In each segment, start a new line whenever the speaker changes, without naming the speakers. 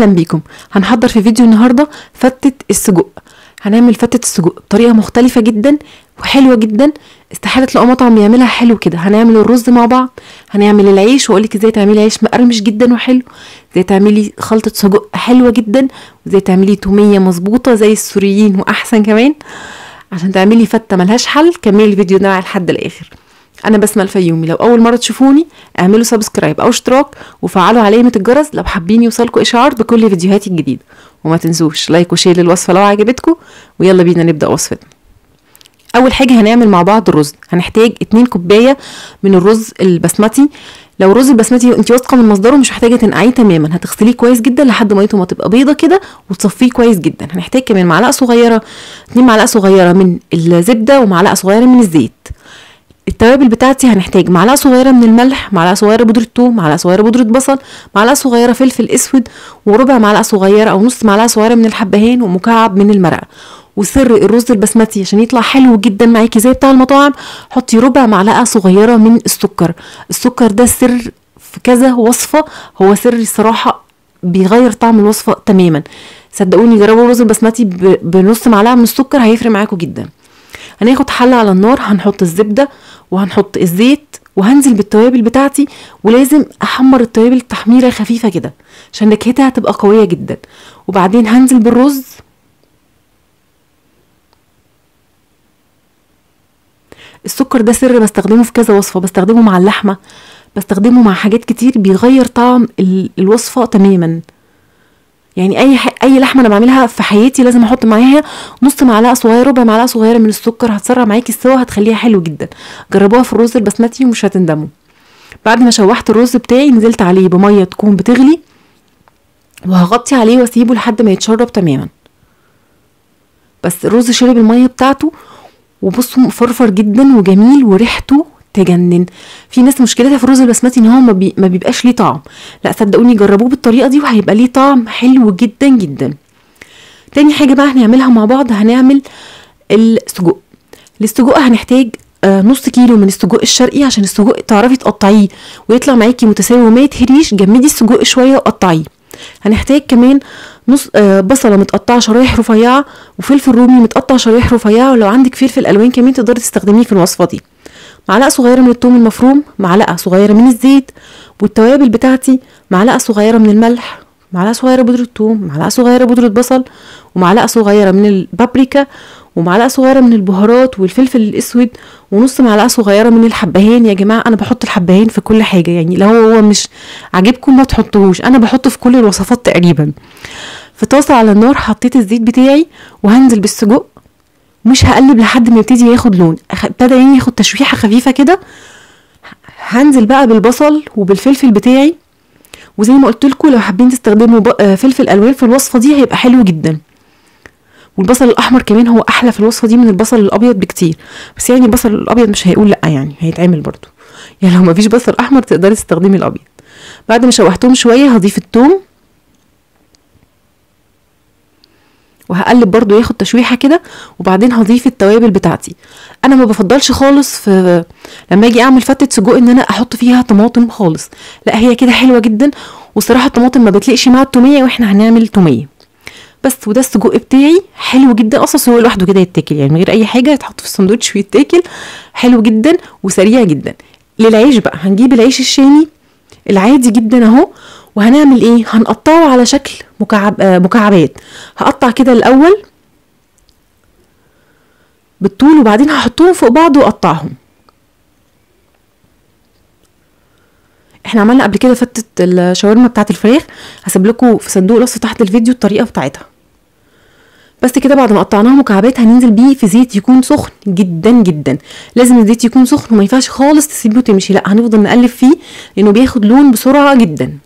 اهلا بيكم هنحضر في فيديو النهارده فتة السجق هنعمل فتة السجق بطريقة مختلفة جدا وحلوة جدا استحالة تلاقوا مطعم يعملها حلو كده هنعمل الرز مع بعض هنعمل العيش واقولك ازاي تعملي عيش مقرمش جدا وحلو ازاي تعملي خلطة سجق حلوة جدا وازاي تعملي تومية مظبوطة زي السوريين واحسن كمان عشان تعملي فتة ملهاش حل كملي الفيديو ده لحد الاخر انا بسمة الفيومي لو اول مره تشوفوني اعملوا سبسكرايب او اشتراك وفعلوا علامه الجرس لو حابين يوصلكوا اشعار بكل فيديوهاتي الجديده وما تنسوش لايك وشير للوصفه لو عجبتكم ويلا بينا نبدا وصفتنا اول حاجه هنعمل مع بعض الرز هنحتاج 2 كوبايه من الرز البسمتي لو الرز البسمتي انت واثقه من مصدره مش محتاجه تنقعيه تماما هتغسليه كويس جدا لحد ميته ما تبقى بيضه كده وتصفيه كويس جدا هنحتاج كمان معلقه صغيره 2 معلقه صغيره من الزبده ومعلقه صغيره من الزيت التوابل بتاعتي هنحتاج معلقه صغيره من الملح معلقه صغيره بودره ثوم معلقه صغيره بودره بصل معلقه صغيره فلفل اسود وربع معلقه صغيره او نص معلقه صغيره من الحبهان ومكعب من المرقه وسر الرز البسمتي عشان يطلع حلو جدا معاكي زي بتاع المطاعم حطي ربع معلقه صغيره من السكر السكر ده سر في كذا وصفه هو سر الصراحه بيغير طعم الوصفه تماما صدقوني جربوا الرز البسمتي بنص معلقه من السكر هيفرق معاكم جدا هناخد حله على النار هنحط الزبده وهنحط الزيت وهنزل بالتوابل بتاعتي ولازم احمر التوابل تحميره خفيفه كده عشان نكهتها هتبقى قويه جدا وبعدين هنزل بالرز السكر ده سر بستخدمه في كذا وصفه بستخدمه مع اللحمه بستخدمه مع حاجات كتير بيغير طعم الوصفه تماما يعني اي ح... اي لحمه انا بعملها في حياتي لازم احط معاها نص معلقه صغيره ربع معلقه صغيره من السكر هتسرع معاكي السوا هتخليها حلو جدا جربوها في الرز البسمتي ومش هتندموا بعد ما شوحت الرز بتاعي نزلت عليه بميه تكون بتغلي وهغطي عليه واسيبه لحد ما يتشرب تماما بس الرز شرب الميه بتاعته وبصوا مفرفر جدا وجميل وريحته تجنن في ناس مشكلتها في الرز البسمتي ان هو ما, بي ما بيبقاش ليه طعم لا صدقوني جربوه بالطريقه دي وهيبقى ليه طعم حلو جدا جدا تاني حاجه بقى هنعملها مع بعض هنعمل السجق للسجق هنحتاج آه نص كيلو من السجق الشرقي عشان السجق تعرفي تقطعيه ويطلع معاكي متساوي وما يتهريش جمدي السجق شويه وقطعيه هنحتاج كمان نص آه بصله متقطعه شرايح رفيعه وفلفل رومي متقطع شرايح رفيعه ولو عندك فلفل الوان كمان تقدري تستخدميه في الوصفه دي معلقه صغيره من الثوم المفروم معلقه صغيره من الزيت والتوابل بتاعتي معلقه صغيره من الملح معلقه صغيره بودره ثوم معلقه صغيره بودره بصل ومعلقه صغيره من البابريكا ومعلقه صغيره من البهارات والفلفل الاسود ونص معلقه صغيره من الحبهان يا جماعه انا بحط الحبهان في كل حاجه يعني لو هو مش عاجبكم ما تحطوهوش انا بحطه في كل الوصفات تقريبا في طاسه على النار حطيت الزيت بتاعي وهنزل بالسجق مش هقلب لحد ما يبتدي ياخد لون ابتدى يعني ياخد تشويحه خفيفه كده هنزل بقى بالبصل وبالفلفل بتاعي وزي ما قلت لكم لو حابين تستخدموا فلفل الوان في الوصفه دي هيبقى حلو جدا والبصل الاحمر كمان هو احلى في الوصفه دي من البصل الابيض بكتير بس يعني البصل الابيض مش هيقول لا يعني هيتعمل برضو يعني لو مفيش بصل احمر تقدري تستخدمي الابيض بعد ما شوحتهم شويه هضيف الثوم وهقلب برضو ياخد تشويحه كده وبعدين هضيف التوابل بتاعتي انا ما بفضلش خالص في لما اجي اعمل فتة سجق ان انا احط فيها طماطم خالص لا هي كده حلوه جدا والصراحه الطماطم ما بتليقش مع التوميه واحنا هنعمل توميه بس وده السجق بتاعي حلو جدا اصلا سجق لوحده كده يتاكل يعني من غير اي حاجه يتحط في الساندوتش ويتاكل حلو جدا وسريع جدا للعيش بقى هنجيب العيش الشامي العادي جدا اهو وهنعمل ايه هنقطعه على شكل مكعب آه مكعبات هقطع كده الاول بالطول وبعدين هحطهم فوق بعض واقطعهم احنا عملنا قبل كده فتة الشاورما بتاعت الفراخ هسيب لكم في صندوق الوصف تحت الفيديو الطريقه بتاعتها بس كده بعد ما قطعناها مكعبات هننزل بيه في زيت يكون سخن جدا جدا لازم الزيت يكون سخن وما ينفعش خالص تسيبه تمشي لا هنفضل نقلب فيه لانه بياخد لون بسرعه جدا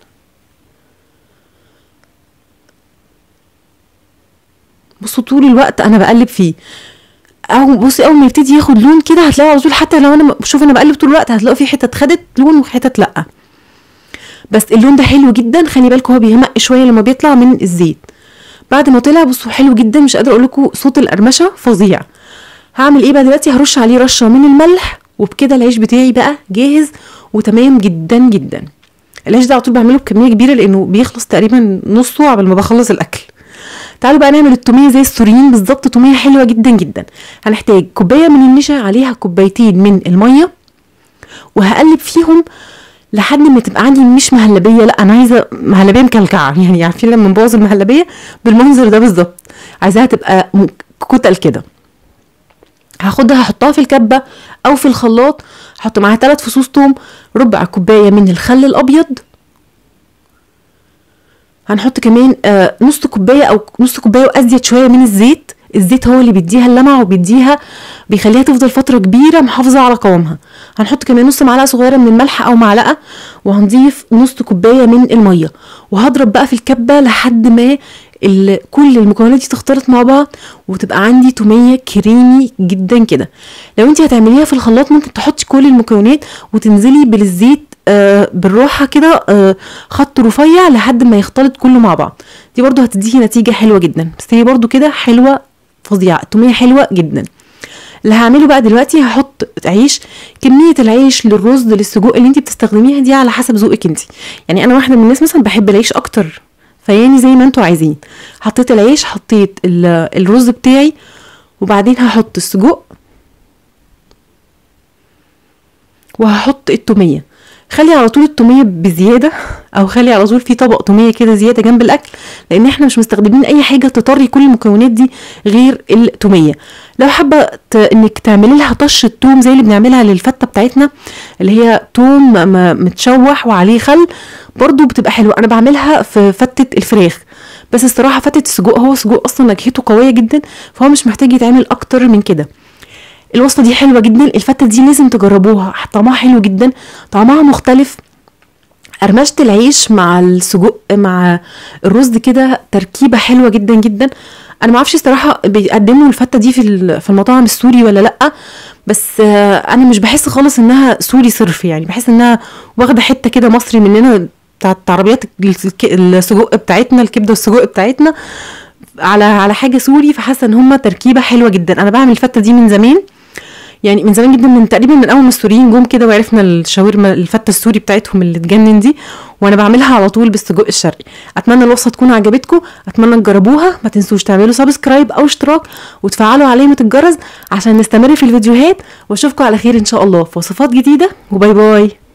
بصوا طول الوقت انا بقلب فيه او بصي اول ما يبتدي ياخد لون كده هتلاقي على طول حتى لو انا شوف انا بقلب طول الوقت هتلاقوا في حتت خدت لون وحتت لا بس اللون ده حلو جدا خلي بالكم هو بيغمق شويه لما بيطلع من الزيت بعد ما طلع بصوا حلو جدا مش قادره اقول لكم صوت القرمشه فظيع هعمل ايه بقى دلوقتي هرش عليه رشه من الملح وبكده العيش بتاعي بقى جاهز وتمام جدا جدا العيش ده على طول بعمله بكميه كبيره لانه بيخلص تقريبا نصه قبل ما بخلص الاكل تعالوا بقى نعمل التوميه زي السوريين بالظبط توميه حلوه جدا جدا هنحتاج كوبايه من النشا عليها كوبايتين من الميه وهقلب فيهم لحد ما تبقى عندي مش مهلبيه لا انا عايزه مهلبيه مكلكعه يعني عارفين لما نبوظ المهلبيه بالمنظر ده بالظبط عايزاها تبقى م- كتل كده هاخدها هحطها في الكبه او في الخلاط هحط معاها ثلاث فصوص توم ربع كوبايه من الخل الابيض هنحط كمان آه نص كوبايه او نص كوبايه وازيد شويه من الزيت الزيت هو اللي بيديها اللمعه وبيديها بيخليها تفضل فتره كبيره محافظه على قوامها هنحط كمان نص معلقه صغيره من الملح او معلقه وهنضيف نص كوبايه من الميه وهضرب بقى في الكبه لحد ما ال- كل المكونات دي تختلط مع بعض وتبقى عندي توميه كريمي جدا كده لو انت هتعمليها في الخلاط ممكن تحطي كل المكونات وتنزلي بالزيت آه بالراحه كده آه خط رفيع لحد ما يختلط كله مع بعض دي برضو هتديكي نتيجه حلوه جدا بس هي برضو كده حلوه فظيعه التوميه حلوه جدا اللي هعمله بقى دلوقتي هحط عيش كميه العيش للرز للسجق اللي انت بتستخدميها دي على حسب ذوقك انت يعني انا واحده من الناس مثلا بحب العيش اكتر فيعني زي ما انتوا عايزين حطيت العيش حطيت ال- الرز بتاعي وبعدين هحط السجق وهحط التوميه خلي على طول التوميه بزياده او خلي على طول في طبق توميه كده زياده جنب الاكل لان احنا مش مستخدمين اي حاجه تطري كل المكونات دي غير التوميه لو حابه ت- انك تعملي لها طشه توم زي اللي بنعملها للفته بتاعتنا اللي هي توم م- متشوح وعليه خل برضو بتبقى حلوه انا بعملها في فتة الفراخ بس الصراحه فتة السجق هو سجق اصلا نكهته قويه جدا فهو مش محتاج يتعمل اكتر من كده الوصفه دي حلوه جدا الفته دي لازم تجربوها طعمها حلو جدا طعمها مختلف قرمشة العيش مع السجق مع الرز كده تركيبة حلوة جدا جدا انا ما اعرفش الصراحة بيقدموا الفتة دي في ال- في المطاعم السوري ولا لا بس آه، انا مش بحس خالص انها سوري صرف يعني بحس انها واخدة حتة كده مصري مننا بتاعت عربيات الك- السجق بتاعتنا الكبدة والسجق بتاعتنا على على حاجة سوري فحاسة ان هما تركيبة حلوة جدا انا بعمل الفتة دي من زمان يعني من زمان جدا من تقريبا من اول ما السوريين جم كده وعرفنا الشاورما الفته السوري بتاعتهم اللي تجنن دي وانا بعملها على طول بالسجق الشرقي اتمنى الوصفه تكون عجبتكم اتمنى تجربوها ما تنسوش تعملوا سبسكرايب او اشتراك وتفعلوا علامه الجرس عشان نستمر في الفيديوهات واشوفكم على خير ان شاء الله في وصفات جديده وباي باي